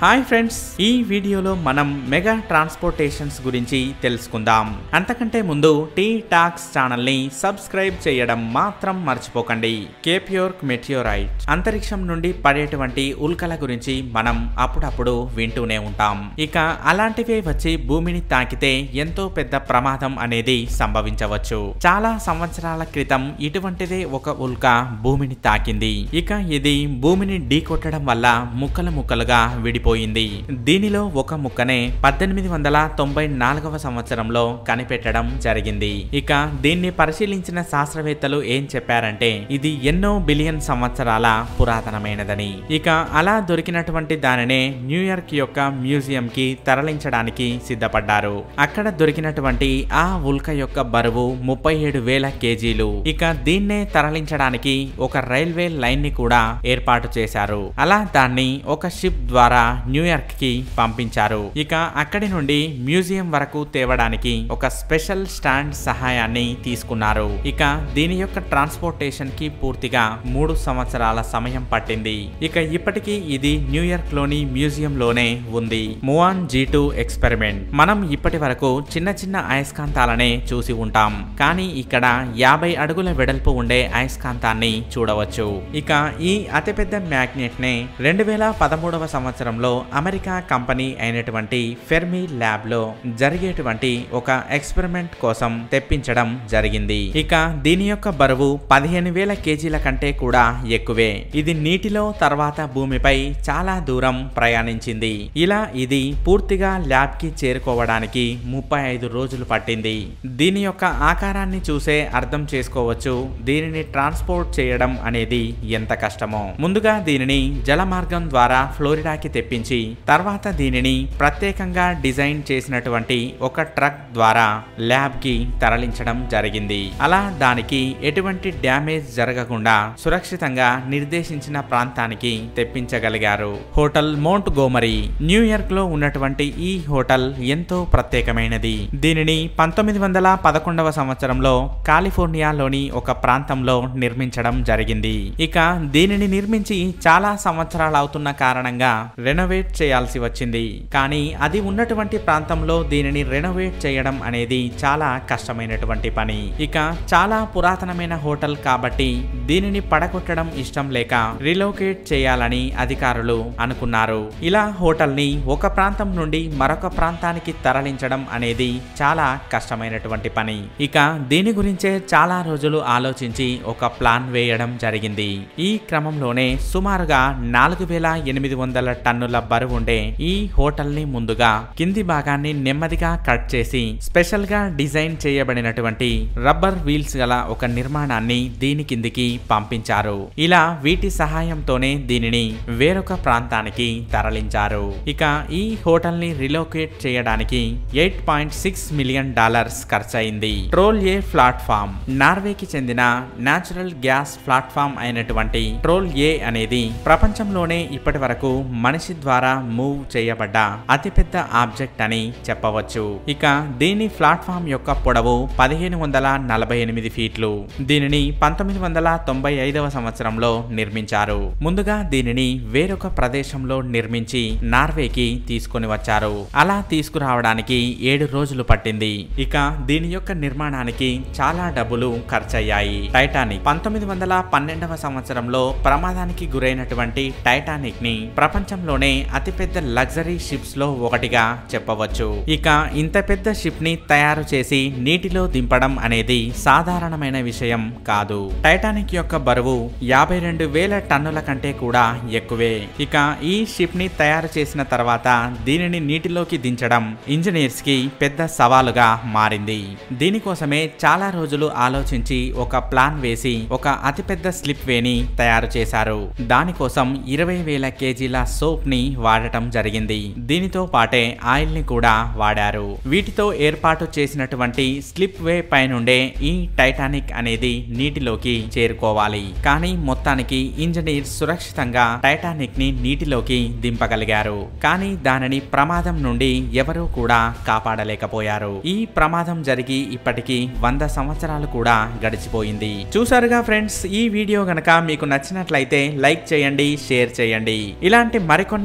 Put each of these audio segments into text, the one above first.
hi friends ఈ వీడియోలో మనం మెగా ట్రాన్స్పోర్టేషన్స్ గురించి తెలుసుకుందాం అంతకంటే ముందు టీ టాక్స్ ఛానల్ ని సబ్స్క్రైబ్ చేయడం మాత్రం మర్చిపోకండి కేప్యోర్క్ మెటియోరైట్ అంతరిక్షం నుండి పడేటువంటి ఉల్కల గురించి మనం అప్పుడప్పుడు వింటూనే ఉంటాం ఇక అలాంటివే వచ్చి భూమిని తాకితే ఎంతో పెద్ద ప్రమాదం అనేది సంభవించవచ్చు చాలా సంవత్సరాల క్రితం ఇటువంటిదే ఒక ఉల్క భూమిని తాకింది ఇక ఇది భూమిని ఢీకొట్టడం వల్ల ముక్కలు ముక్కలుగా విడిపోయింది దీనిలో ఒక ముక్కనే పద్దెనిమిది వందల తొంభై నాలుగవ సంవత్సరంలో కనిపెట్టడం జరిగింది ఇక దీన్ని పరిశీలించిన శాస్త్రవేత్తలు ఏం చెప్పారంటే ఇది ఎన్నో బిలియన్ సంవత్సరాల పురాతనమైనదని ఇక అలా దొరికినటువంటి దానినే న్యూయార్క్ యొక్క మ్యూజియం కి తరలించడానికి సిద్ధపడ్డారు అక్కడ దొరికినటువంటి ఆ ఉల్క యొక్క బరువు ముప్పై ఏడు వేల కేజీలు ఇక దీన్నే తరలించడానికి ఒక రైల్వే లైన్ ని కూడా ఏర్పాటు చేశారు అలా దాన్ని ఒక షిప్ ద్వారా న్యూయార్క్ కి పంపించారు ఇక అక్కడి నుండి మ్యూజియం వరకు తేవడానికి ఒక స్పెషల్ స్టాండ్ సహాయాన్ని తీసుకున్నారు ఇక దీని యొక్క ట్రాన్స్పోర్టేషన్ కి పూర్తిగా మూడు సంవత్సరాల సమయం పట్టింది ఇక ఇప్పటికీ ఇది న్యూయార్క్ లోని మ్యూజియం లోనే ఉంది మువాన్ జీ టూ ఎక్స్పెరిమెంట్ మనం ఇప్పటి వరకు చిన్న చిన్న అయస్కాంతాలనే చూసి ఉంటాం కానీ ఇక్కడ యాభై అడుగుల వెడల్పు ఉండే అయస్కాంతాన్ని చూడవచ్చు ఇక ఈ అతిపెద్ద మ్యాగ్నెట్ నే రెండు వేల పదమూడవ సంవత్సరంలో అమెరికా కంపెనీ అయినటువంటి ఫెర్మి ల్యాబ్ లో జరిగేటువంటి ఒక ఎక్స్పెరిమెంట్ కోసం తెప్పించడం జరిగింది ఇక దీని యొక్క బరువు పదిహేను వేల కేజీల కంటే కూడా ఎక్కువే ఇది నీటిలో తర్వాత భూమిపై చాలా దూరం ప్రయాణించింది ఇలా ఇది పూర్తిగా ల్యాబ్ కి చేరుకోవడానికి ముప్పై ఐదు రోజులు పట్టింది దీని యొక్క ఆకారాన్ని చూసే అర్థం చేసుకోవచ్చు దీనిని ట్రాన్స్పోర్ట్ చేయడం అనేది ఎంత కష్టమో ముందుగా దీనిని జల మార్గం ద్వారా ఫ్లోరిడాకి తెప్పించి తర్వాత దీనిని ప్రత్యేకంగా డిజైన్ చేసినటువంటి ఒక ట్రక్ ద్వారా ల్యాబ్ కి తరలించడం జరిగింది అలా దానికి ఎటువంటి డ్యామేజ్ జరగకుండా సురక్షితంగా నిర్దేశించిన ప్రాంతానికి తెప్పించగలిగారు హోటల్ మౌంట్ గోమరీ న్యూయార్క్ లో ఉన్నటువంటి ఈ హోటల్ ఎంతో ప్రత్యేకమైనది దీనిని పంతొమ్మిది వందల పదకొండవ సంవత్సరంలో కాలిఫోర్నియాలోని ఒక ప్రాంతంలో నిర్మించడం జరిగింది ఇక దీనిని నిర్మించి చాలా సంవత్సరాలు అవుతున్న కారణంగా రెనోవేట్ చేయాల్సి వచ్చింది కానీ అది ఉన్నటువంటి ప్రాంతంలో దీనిని రెనోవేట్ చేయడం అనేది చాలా కష్టమైనటువంటి పని ఇక చాలా పురాతనమైన హోటల్ కాబట్టి దీనిని పడగొట్టడం ఇష్టం లేక రిలోకేట్ చేయాలని అధికారులు అనుకున్నారు ఇలా హోటల్ ని ఒక ప్రాంతం నుండి మరొక ప్రాంతానికి తరలించడం అనేది చాలా కష్టమైనటువంటి పని ఇక దీని గురించే చాలా రోజులు ఆలోచించి ఒక ప్లాన్ వేయడం జరిగింది ఈ క్రమంలోనే సుమారుగా నాలుగు వేల ఎనిమిది వందల టన్నుల బరువు ఉండే ఈ హోటల్ ని ముందుగా కింది భాగాన్ని నెమ్మదిగా కట్ చేసి స్పెషల్ గా డిజైన్ చేయబడినటువంటి రబ్బర్ వీల్స్ గల ఒక నిర్మాణాన్ని దీని కిందికి పంపించారు ఇలా వీటి సహాయంతోనే దీనిని వేరొక ప్రాంతానికి తరలించారు ఇక ఈ హోటల్ ని రిలోకేట్ చేయడానికి eight point six million dollars ఖర్చయింది ట్రోల్ ఏ ప్లాట్ఫామ్ నార్వేకి చెందిన నాచురల్ గ్యాస్ ప్లాట్ఫామ్ అయినటువంటి ట్రోల్ ఏ అనేది ప్రపంచంలోనే ఇప్పటి వరకు మనిషి ద్వారా మూవ్ చేయబడ్డ అతిపెద్ద ఆబ్జెక్ట్ అని చెప్పవచ్చు ఇక దీని ప్లాట్ఫామ్ యొక్క పొడవు పదిహేను వందల నలభై ఎనిమిది ఫీట్లు దీనిని పంతొమ్మిది వందల తొంభై ఐదవ సంవత్సరంలో నిర్మించారు ముందుగా దీనిని వేరొక ప్రదేశంలో నిర్మించి నార్వేకి తీసుకొని వచ్చారు అలా తీసుకురావడానికి ఏడు రోజులు పట్టింది ఇక దీని యొక్క నిర్మాణానికి చాలా డబ్బులు ఖర్చయ్యాయి టైటానిక్ పంతొమ్మిది వందల పన్నెండవ సంవత్సరంలో ప్రమాదానికి గురైనటువంటి టైటానిక్ ని ప్రపంచంలోనే అతిపెద్ద లగ్జరీ షిప్స్ లో ఒకటిగా చెప్పవచ్చు ఇక ఇంత పెద్ద షిప్ ని తయారు చేసి నీటిలో దింపడం అనేది సాధారణమైన విషయం కాదు టైటానిక్ యొక్క బరువు యాభై రెండు వేల టన్నుల కంటే కూడా ఎక్కువే ఇక ఈ షిప్ ని తయారు చేసిన తర్వాత దీనిని నీటిలోకి దించడం ఇంజనీర్స్ కి పెద్ద సవాలుగా మారింది దీనికోసమే చాలా రోజులు ఆలోచించి ఒక ప్లాన్ వేసి ఒక అతిపెద్ద స్లిప్ వేని తయారు చేశారు దానికోసం ఇరవై వేల కేజీల సోప్ ని వాడటం జరిగింది దీనితో పాటే ఆయిల్ ని కూడా వాడారు వీటితో ఏర్పాటు చేసినటువంటి స్లిప్ వే పైనుండే ఈ టైటానిక్ అనేది నీటిలోకి చేరుకోవాలి కానీ మొత్తానికి ఇంజనీర్ సురక్షితంగా టైటానిక్ ని నీటిలోకి దింపగలిగారు కానీ దానిని ప్రమాదం నుండి ఎవరూ కూడా కాపాడలేకపోయారు ఈ ప్రమాదం జరిగి ఇప్పటికీ వంద సంవత్సరాలు కూడా గడిచిపోయింది చూసారుగా ఫ్రెండ్స్ ఈ వీడియో గనక మీకు నచ్చినట్లయితే లైక్ చేయండి షేర్ చేయండి ఇలాంటి మరికొన్ని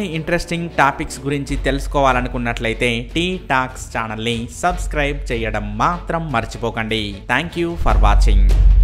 ఇంట్రెస్టింగ్ టాపిక్స్ గురించి తెలుసుకోవాలనుకున్నట్లయితే టీ టాక్స్ ఛానల్ని సబ్స్క్రైబ్ చేయడం మాత్రం మర్చిపోకండి థ్యాంక్ యూ ఫర్ వాచింగ్